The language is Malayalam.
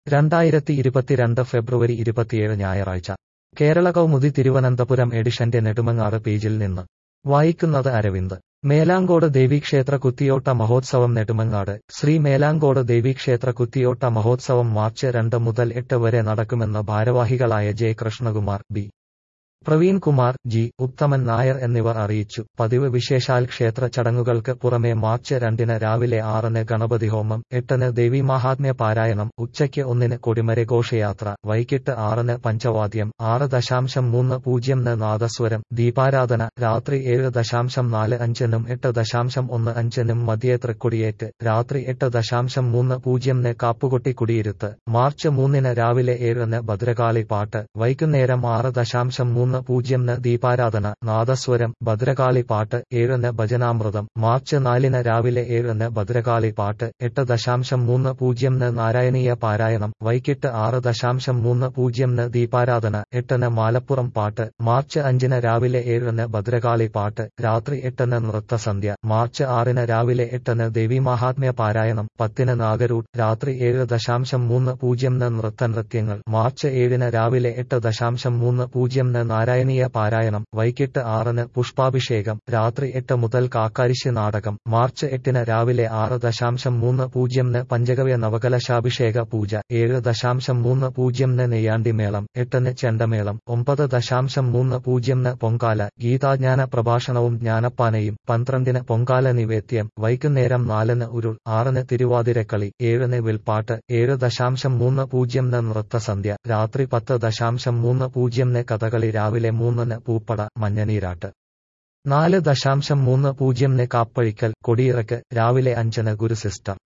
രണ്ടായിരത്തി ഇരുപത്തിരണ്ട് ഫെബ്രുവരി ഇരുപത്തിയേഴ് ഞായറാഴ്ച കേരള കൗമുദി തിരുവനന്തപുരം എഡിഷന്റെ നെടുമങ്ങാട് പേജിൽ നിന്ന് വായിക്കുന്നത് അരവിന്ദ് മേലാങ്കോട് ദേവീക്ഷേത്ര കുത്തിയോട്ട മഹോത്സവം നെടുമങ്ങാട് ശ്രീ മേലാങ്കോട് ദേവീക്ഷേത്ര കുത്തിയോട്ട മഹോത്സവം മാർച്ച് രണ്ട് മുതൽ എട്ട് വരെ നടക്കുമെന്ന് ഭാരവാഹികളായ J Krishnakumar B Praveen Kumar G Uthaman Nair എന്നിവർ അറിയിച്ചു പതിവ് വിശേഷാൽ ക്ഷേത്ര ചടങ്ങുകൾക്ക് പുറമെ മാർച്ച് രണ്ടിന് രാവിലെ ആറിന് ഗണപതി ഹോമം എട്ടിന് ദേവീമാഹാത്മ്യ പാരായണം ഉച്ചയ്ക്ക് ഒന്നിന് കൊടിമര ഘോഷയാത്ര വൈകിട്ട് ആറിന് പഞ്ചവാദ്യം ആറ് ദശാംശം മൂന്ന് പൂജ്യംന് നാദസ്വരം ദീപാരാധന രാത്രി ഏഴ് ദശാംശം നാല് അഞ്ചിനും എട്ട് ദശാംശം ഒന്ന് അഞ്ചിനും മധ്യേ തൃക്കൊടിയേറ്റ് രാത്രി എട്ട് ദശാംശം മൂന്ന് പൂജ്യംന് കാപ്പുകൊട്ടി കുടിയിരുത്ത് മാർച്ച് മൂന്നിന് രാവിലെ ഏഴിന് ഭദ്രകാളി പാട്ട് വൈകുന്നേരം ആറ് ദശാംശം മൂന്ന് പൂജ്യംന് ദീപാരാധന നാദസ്വരം ഭദ്രകാളി പാട്ട് ഏഴിന് ഭജനാമൃതം മാർച്ച് നാലിന് രാവിലെ ഏഴിന് ഭദ്രകാളി പാട്ട് എട്ട് ദശാംശം മൂന്ന് പൂജ്യംന് നാരായണീയ പാരായണം വൈകിട്ട് ആറ് ദശാംശം മൂന്ന് പൂജ്യംന് ദീപാരാധന എട്ടിന് മാലപ്പുറം പാട്ട് മാർച്ച് അഞ്ചിന് രാവിലെ ഏഴിന് ഭദ്രകാളി പാട്ട് രാത്രി എട്ടിന് നൃത്തസന്ധ്യ മാർച്ച് ആറിന് രാവിലെ എട്ടിന് ദേവീമാഹാത്മ്യ പാരായണം പത്തിന് നാഗരൂട്ട് രാത്രി ഏഴ് ദശാംശം മൂന്ന് പൂജ്യംന് നൃത്തനൃത്യങ്ങൾ മാർച്ച് ഏഴിന് രാവിലെ എട്ട് ദശാംശം മൂന്ന് പൂജ്യംന് നാരായണീയ പാരായണം വൈകിട്ട് ആറിന് പുഷ്പാഭിഷേകം രാത്രി എട്ട് മുതൽ കാക്കാരിശി നാടകം മാർച്ച് എട്ടിന് രാവിലെ ആറ് ദശാംശം മൂന്ന് പൂജ്യംന് പഞ്ചഗവ്യ നവകലശാഭിഷേക പൂജ ഏഴ് ദശാംശം മൂന്ന് പൂജ്യംന് നെയ്യാണ്ടിമേളം എട്ടിന് ചെണ്ടമേളം ഒമ്പത് ദശാംശം മൂന്ന് പൂജ്യംന് പൊങ്കാല ഗീതാജ്ഞാന പ്രഭാഷണവും ജ്ഞാനപ്പാനയും പന്ത്രണ്ടിന് പൊങ്കാല നിവേദ്യം വൈകുന്നേരം നാലിന് ഉരുൾ ആറിന് തിരുവാതിരക്കളി ഏഴിന് വിൽപ്പാട്ട് ഏഴ് ദശാംശം മൂന്ന് പൂജ്യംന് നൃത്തസന്ധ്യ രാത്രി പത്ത് ദശാംശം മൂന്ന് പൂജ്യംന് കഥകളി രാവിലെ മൂന്നിന് പൂപ്പട മഞ്ഞനീരാട്ട് നാല് ദശാംശം മൂന്ന് പൂജ്യംന് കാപ്പഴിക്കൽ കൊടിയിറക്ക് രാവിലെ അഞ്ചിന് ഗുരുസിസ്റ്റർ